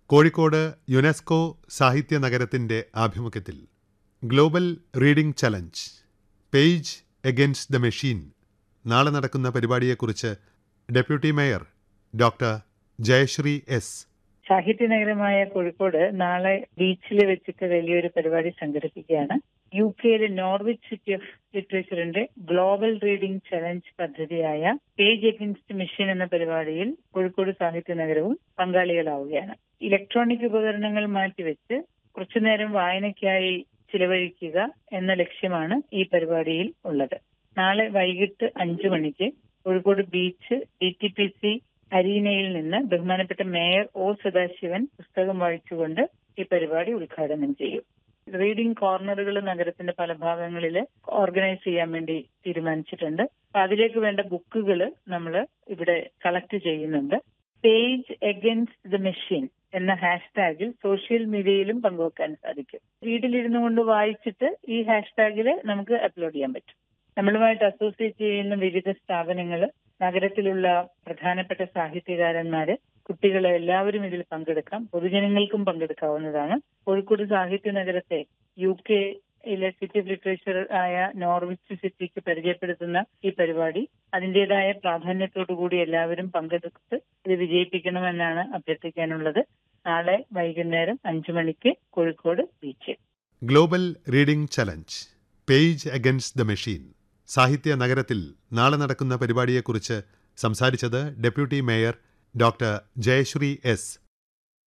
Kozhikode UNESCO സാഹിത്യ നഗരത്തിന്റെ ആഭിമുഖ്യത്തിൽ global reading challenge page against the machine നാളെ നടക്കുന്ന പരിപാടിയെക്കുറിച്ച് deputy mayor doctor Jayashree S സാഹിത്യ നഗരമായ കോഴിക്കോട് നാളെ ബീച്ചിൽ വെച്ചിട്ട് വലിയൊരു പരിപാടി സംഘടിപ്പിക്കുകയാണ് യു കെയിലെ നോർവിച്ച് സിറ്റി ഓഫ് ലിറ്ററേച്ചറിന്റെ ഗ്ലോബൽ റീഡിംഗ് ചലഞ്ച് പദ്ധതിയായ പേജ് എഗൻസ്റ്റ് മെഷീൻ എന്ന പരിപാടിയിൽ കോഴിക്കോട് സാഹിത്യ നഗരവും പങ്കാളികളാവുകയാണ് ഇലക്ട്രോണിക് ഉപകരണങ്ങൾ മാറ്റിവെച്ച് കുറച്ചുനേരം വായനയ്ക്കായി ചിലവഴിക്കുക എന്ന ലക്ഷ്യമാണ് ഈ പരിപാടിയിൽ ഉള്ളത് നാളെ വൈകിട്ട് അഞ്ചു മണിക്ക് Kozhikode beach D T P C അരീനയിൽ നിന്ന് ബഹുമാനപ്പെട്ട മേയർ ഒ സദാശിവൻ പുസ്തകം വായിച്ചുകൊണ്ട് ഈ പരിപാടി ഉദ്ഘാടനം ചെയ്യും റീഡിംഗ് കോർണറുകൾ നഗരത്തിന്റെ പല ഭാഗങ്ങളിൽ ഓർഗനൈസ് ചെയ്യാൻ വേണ്ടി തീരുമാനിച്ചിട്ടുണ്ട് അപ്പൊ അതിലേക്ക് വേണ്ട ബുക്കുകൾ നമ്മൾ ഇവിടെ കളക്ട് ചെയ്യുന്നുണ്ട് പേജ് എഗൻസ്റ്റ് ദ മെഷീൻ എന്ന ഹാഷ്ടാഗിൽ സോഷ്യൽ മീഡിയയിലും പങ്കുവെക്കാൻ സാധിക്കും വീട്ടിലിരുന്നു കൊണ്ട് വായിച്ചിട്ട് ഈ ഹാഷ്ടാഗിൽ നമുക്ക് അപ്ലോഡ് ചെയ്യാൻ പറ്റും നമ്മളുമായിട്ട് അസോസിയേറ്റ് ചെയ്യുന്ന വിവിധ സ്ഥാപനങ്ങൾ നഗരത്തിലുള്ള പ്രധാനപ്പെട്ട സാഹിത്യകാരന്മാര് കുട്ടികളെ എല്ലാവരും ഇതിൽ പങ്കെടുക്കാം പൊതുജനങ്ങൾക്കും പങ്കെടുക്കാവുന്നതാണ് കോഴിക്കോട് സാഹിത്യ നഗരത്തെ യു കെയിലെ സിറ്റി ഓഫ് ലിറ്ററേച്ചർ ആയ നോർവിച്ച് സിറ്റിക്ക് പരിചയപ്പെടുത്തുന്ന ഈ പരിപാടി അതിന്റേതായ പ്രാധാന്യത്തോടു കൂടി എല്ലാവരും പങ്കെടുത്ത് ഇത് വിജയിപ്പിക്കണമെന്നാണ് അഭ്യർത്ഥിക്കാനുള്ളത് നാളെ വൈകുന്നേരം അഞ്ചു മണിക്ക് കോഴിക്കോട് ബീച്ചിൽ global reading challenge page against the machine സാഹിത്യ നഗരത്തിൽ നാളെ നടക്കുന്ന പരിപാടിയെക്കുറിച്ച് സംസാരിച്ചത് deputy mayor doctor Jayashree S